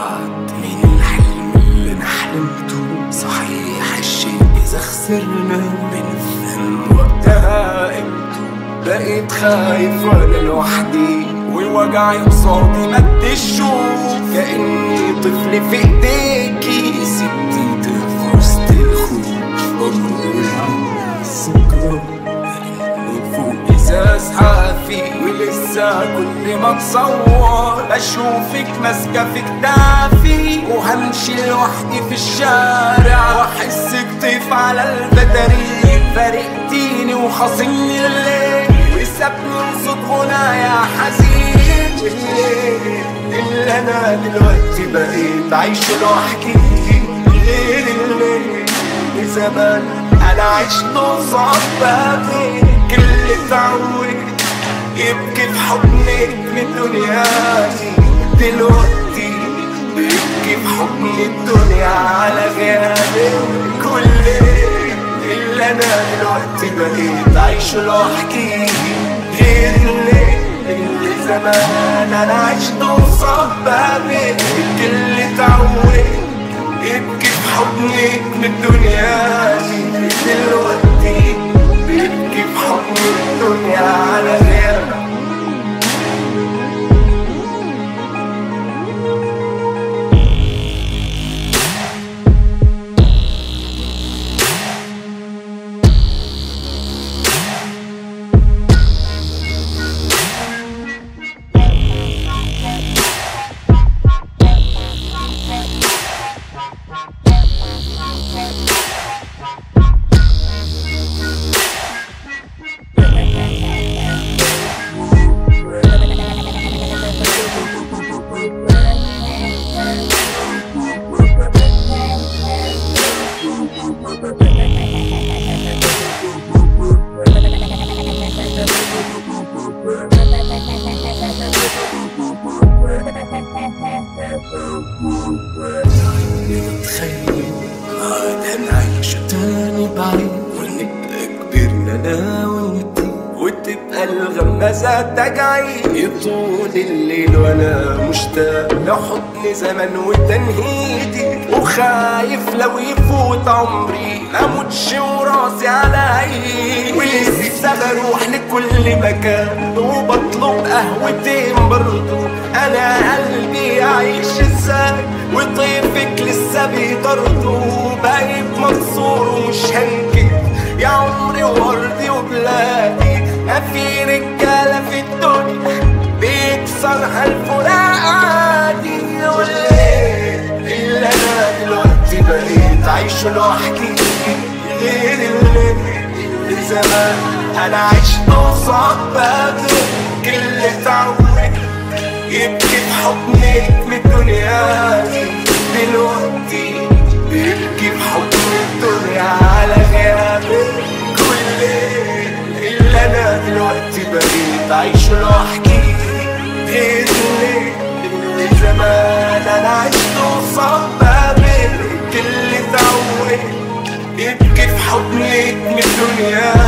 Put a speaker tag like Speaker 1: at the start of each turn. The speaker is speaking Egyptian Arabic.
Speaker 1: بعد من الحلم اللي انا حلمته صحيح الشيء اذا خسرنا بنفهم وقتها قيمته بقيت خايف وانا لوحدي ووجعي قصادي مد الشوق كأني طفل في ايديكي سبتي طفل وسط الخوف وبقول السكر فوق ازاز حافي ولسه كل ما اتصور اشوفك ماسكه في كتافي وهمشي لوحدي في الشارع واحسك طيف على البدري فارقتيني وخاصمني الليل وسابني صوت غنايا حزين الليل اللي انا دلوقتي بقيت عايش لوحدي غير الليل زمان انا عشت قصاد بابك اللي اتعود يبكي في حضنك من دنياتي دلوقتي بيبكي في حضن الدنيا على غيابك كل اللي انا دلوقتي بقيت عايش لوحدي غير اللي اللي زمان انا عشت قصاد بابك اللي اتعود يبكي في حضنك من الدنيا دي دلوقتي بيبكي في حضن الدنيا على غيرها متخيل هذا نعيش تاني بعيد ونبقى كبرنا انا وانتي وتبقى الغمازة تجعي يطول الليل وانا مشتاق لحضن زمن وتنهيدي وخايف لو يفوت عمري اموتش وراسي على عيني ولسه بروح لكل مكان وبطلب قهوتين برضو انا قلبي يعيش ازاي وطيفك لسه بيطرده بقيت مكسور ومش هنكت يا عمري وارضي وبلادي ما في رجاله في الدنيا بيكسرها الفراق عادي والليل اللي انا دلوقتي بقيت عايش لوحدي غير الليل اللي زمان انا عشت قصاد بابك اللي اتعود يبكي في حضنك من الدنيا دلوقتي بيبكي في حضن الدنيا على غيابك كل اللي انا دلوقتي بقيت عايش لوحدي غير اللي اللي زمان انا عشت قصاد بابك اللي اتعود يبكي في حضنك من الدنيا